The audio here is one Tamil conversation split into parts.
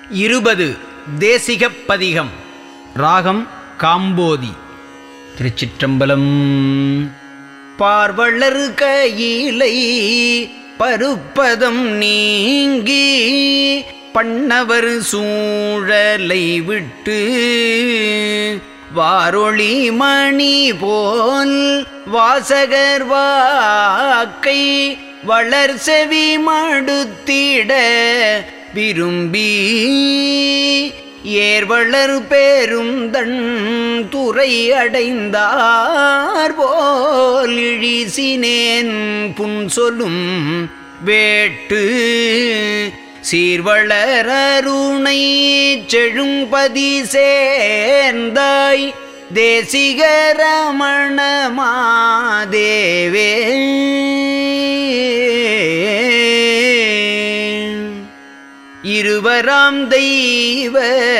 இருபது தேசிகப் பதிகம் ராகம் காம்போதி திருச்சிற்றம்பலம் பார்வளர் கையிலை பருப்பதம் நீங்கி பண்ணவர் சூழலை விட்டு வாரொளி மணி போல் வாசகர் வாக்கை வளர் செவி மடுத்திட விரும்பி ஏர்வளர் பேரும் தன் துறை அடைந்தார் போல் இழிசினேன் புன் சொல்லும் வேட்டு சீர்வளர் அருணை செழும்பதி சேர்ந்தாய் தேசிகரமணமாதேவே இருவராம் தெய்வ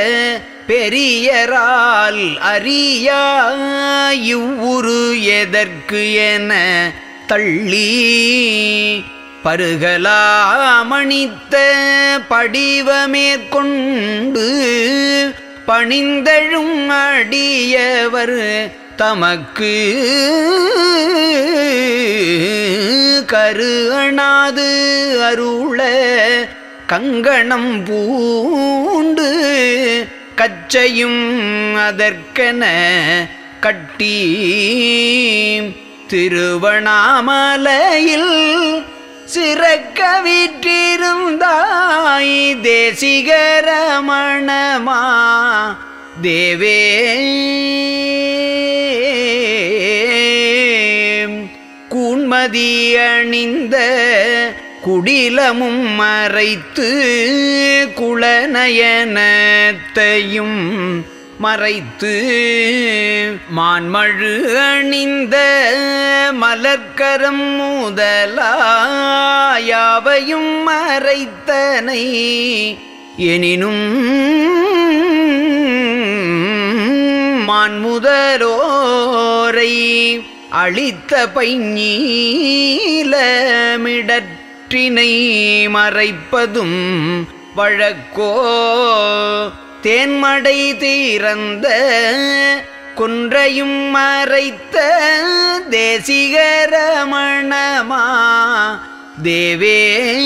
பெரியரால் அறியா இவ்வுரு எதற்கு என தள்ளி பருகலாமணித்த படிவமேற்கொண்டு பணிந்தழும் அடியவர் தமக்கு கரு அணாது அருள கங்கணம் பூண்டு கச்சையும் அதற்கென கட்டி திருவண்ணாமலையில் சிறக்க விற்றிருந்தாய் தேசிகரமணமா தேவே கூன்மதி அணிந்த குடிலமும் மறைத்து குளநயனத்தையும் மறைத்து மான்மழு அணிந்த மலர்க்கரம் முதலாயாவையும் மறைத்தனை எனினும் மான்முதலோரை அளித்த பைஞீலமிடற்றினை மறைப்பதும் வழக்கோ தேன்மடை தீரந்த குன்றையும் மறைத்த தேசிகரமணமா தேவே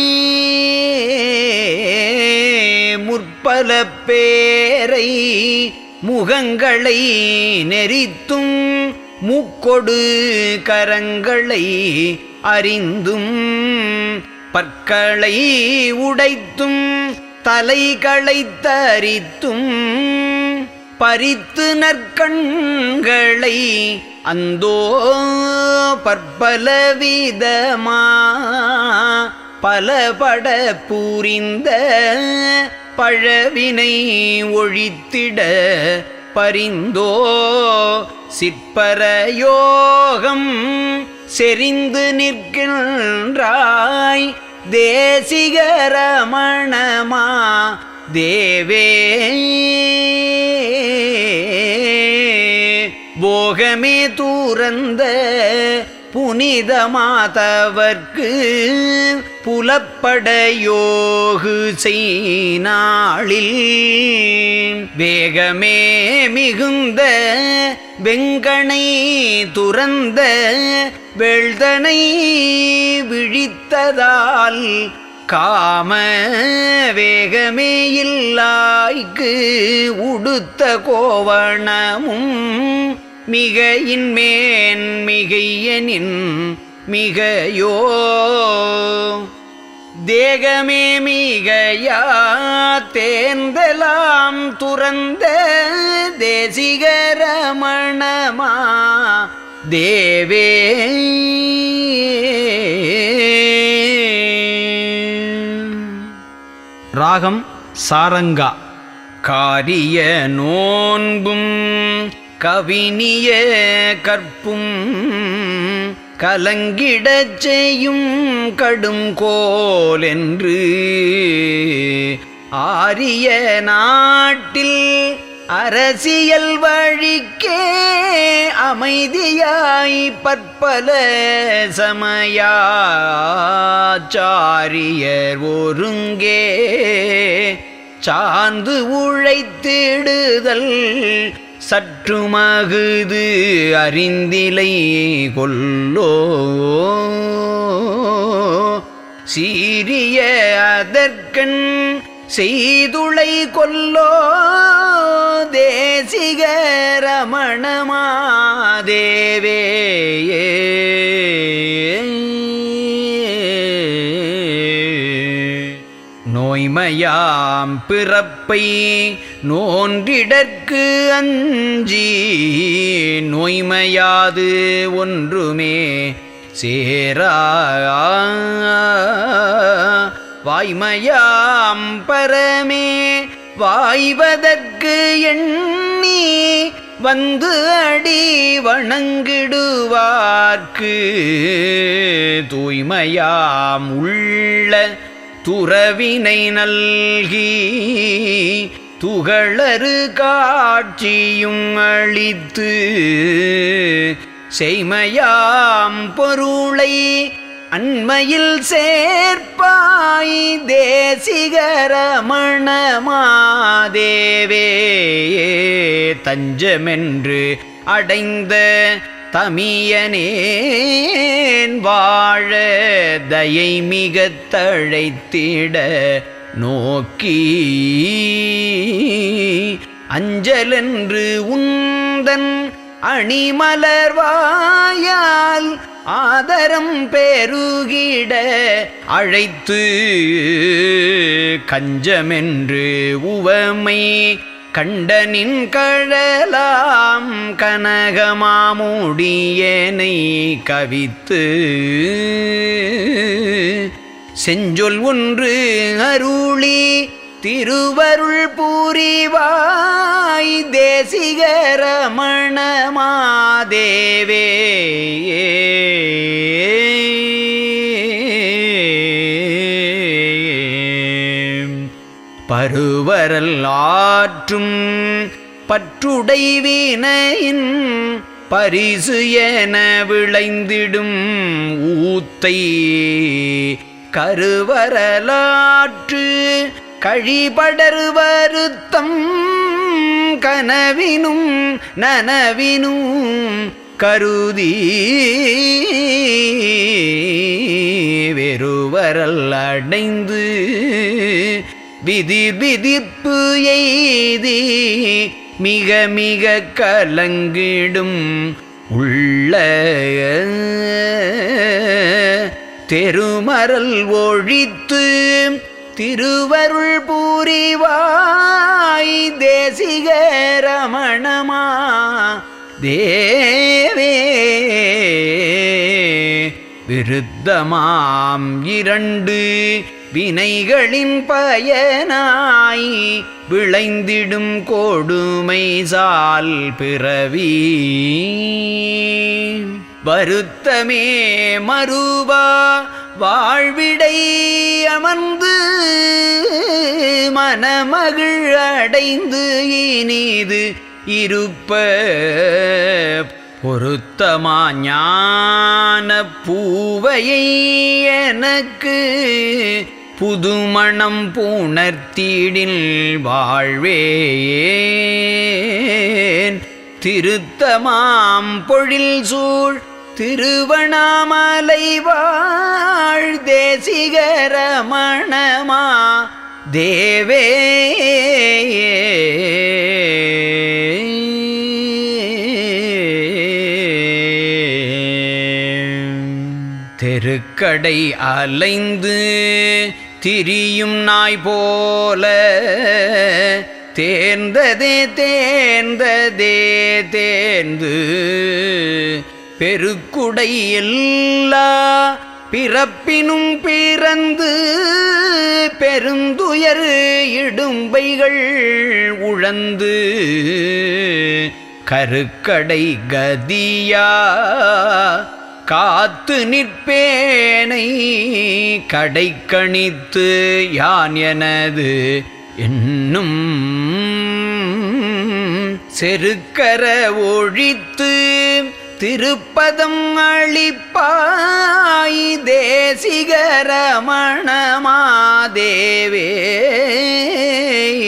முற்பல பேரை முகங்களை நெறித்தும் மூக்கொடு கரங்களை அறிந்தும் பற்களை உடைத்தும் தலைகளை தரித்தும் பறித்து நற்கண்களை அந்தோ பற்பல விதமா பலபட பூரிந்த பழவினை ஒழித்திட பரிந்தோ சிற்பரயோகம் செறிந்து நிற்கின்றாய் தேசிகரமணமா தேவே போகமே தூரந்த புனித மாதவர்க்கு புலப்பட யோகு செய்நாளில் வேகமே மிகுந்த வெங்கனை துறந்த வெள்தனை விழித்ததால் காம வேகமே இல்லாய்க்கு உடுத்த கோவணமும் மிகையின் மேன் மிகையனின் மிகையோ தேகமே மிகையா தேர்ந்தலாம் துறந்த தேசிகரமணமா தேவே ராகம் சாரங்கா காரிய நோன்பும் கவினிய கற்பும் கலங்கிடச் செய்யும் கடும் கோல் என்று ஆரிய நாட்டில் அரசியல் வழிக்கே அமைதியாய் பற்பல சமயாச்சாரியர் ஒருங்கே சார்ந்து உழைத்திடுதல் சற்று மகுது அறிந்திலை கொல்லோ சீரிய அதற்கண் செய்துளை கொல்லோ தேசிக ரமணமாதேவே நோய்மையாம் பிறப்பை நோன்றிடற்கு அஞ்சி நோய்மையாது ஒன்றுமே சேரா வாய்மையாம் பரமே வாய்வதற்கு எண்ணி வந்து அடி வணங்கிடுவார்க்கு தூய்மையாம் உள்ள துறவினை நல்கி துகளறு காட்சியும் அளித்து செய்மையாம் பொருளை அண்மையில் சேர்ப்பாய் தேசிகரமணமாதேவே தஞ்சமென்று அடைந்த தமியனேன் வாழ தயை மிகத் தழைத்திட நோக்கி அஞ்சலென்று உந்தன் அணிமலர்வாயால் ஆதரம் பெருகிட அழைத்து கஞ்சமென்று உவமை கண்டனின் கழலாம் கனகமாமுடியனை கவித்து செஞ்சொல் ஒன்று அருளி திருவருள் பூரிவாய் தேசிகரமணமாதேவே பருவரல் ஆற்றும் பற்றுடை வீணையின் பரிசு என விளைந்திடும் ஊத்தை கருவரலாற்று கழிபடர் வருத்தம் கனவினும் நனவினும் கருதி வெறுவரல் அடைந்து விதி விதிப்பு எய்தி மிக மிக கலங்கிடும் உள்ள தெருமரல் ஒழித்து திருவருள் பூரிவாய் தேசிக ரமணமா தேவே விருத்தமாம் இரண்டு வினைகளின் பயனாய் விளைந்திடும் கொடுமை சால் பிறவி வருத்தமே மறுவா வாழ்விடை அமர்ந்து மனமகிழ் அடைந்து இனிது இருப்ப பொருத்தமா ஞான பூவையை எனக்கு புதுமணம் புணர்த்திடில் வாழ்வேன் திருத்தமாம் பொழில் சூழ் திருவண்ணாமலை வாழ் தேசிகரமணமா தேவே தெருக்கடை அலைந்து திரியும் நாய் போல தேர்ந்ததே தேர்ந்ததே தேர்ந்து பெருக்குடை எல்லா பிறப்பினும் பிறந்து பெருந்துயர் இடும்பைகள் உழந்து கருக்கடை கதியா காத்து நிற்பேனை கடை கணித்து யான் எனது என்னும் செருக்கர ஒழித்து திருப்பதம் அளிப்பாய் தேசிகரமணமா தேவே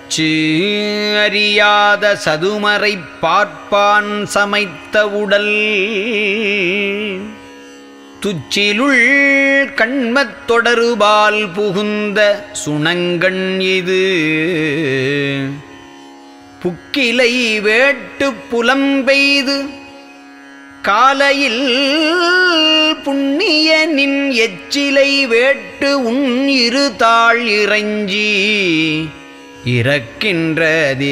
அச்சு அறியாத சதுமறை பார்ப்பான் சமைத்த உடல் துச்சிலுள் கண்மத் தொடருபால் புகுந்த சுணங்கண் இது புக்கிலை வேட்டு புலம்பெய்து காலையில் புண்ணிய நின் எச்சிலை வேட்டு உன் இரு தாள் இறைஞ்சி இறக்கின்றதே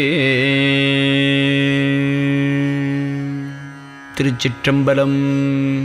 திருச்சிற்றம்பலம்